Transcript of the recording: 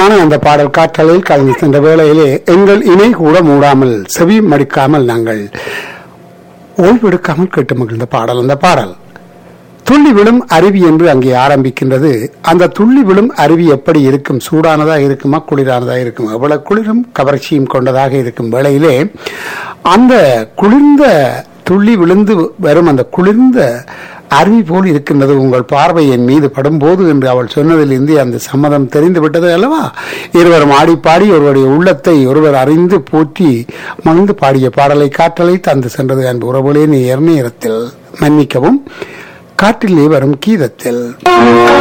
இனிமையான அந்த பாடல் காற்றலில் கலந்து சென்ற வேளையிலே எங்கள் இணை கூட மூடாமல் செவி மடிக்காமல் நாங்கள் ஓய்வெடுக்காமல் கேட்டு மகிழ்ந்த பாடல் அந்த பாடல் துள்ளி விழும் அருவி என்று அங்கே ஆரம்பிக்கின்றது அந்த துள்ளி விழும் அருவி எப்படி இருக்கும் சூடானதா இருக்குமா குளிரானதா இருக்கும் எவ்வளவு குளிரும் கவர்ச்சியும் கொண்டதாக இருக்கும் வேளையிலே அந்த குளிர்ந்த துள்ளி விழுந்து வரும் அந்த குளிர்ந்த அருவி போல் இருக்கின்றது உங்கள் பார்வை என் மீது படும்போது என்று அவள் சொன்னதிலிருந்து அந்த சம்மதம் தெரிந்து விட்டது அல்லவா இருவரும் ஆடி பாடி ஒருவருடைய உள்ளத்தை ஒருவர் அறிந்து போற்றி மகிழ்ந்து பாடிய பாடலை காற்றலை தந்து சென்றது அன்பு உறவுகளே நேர் நேரத்தில் மன்னிக்கவும் காற்றிலே வரும் கீதத்தில்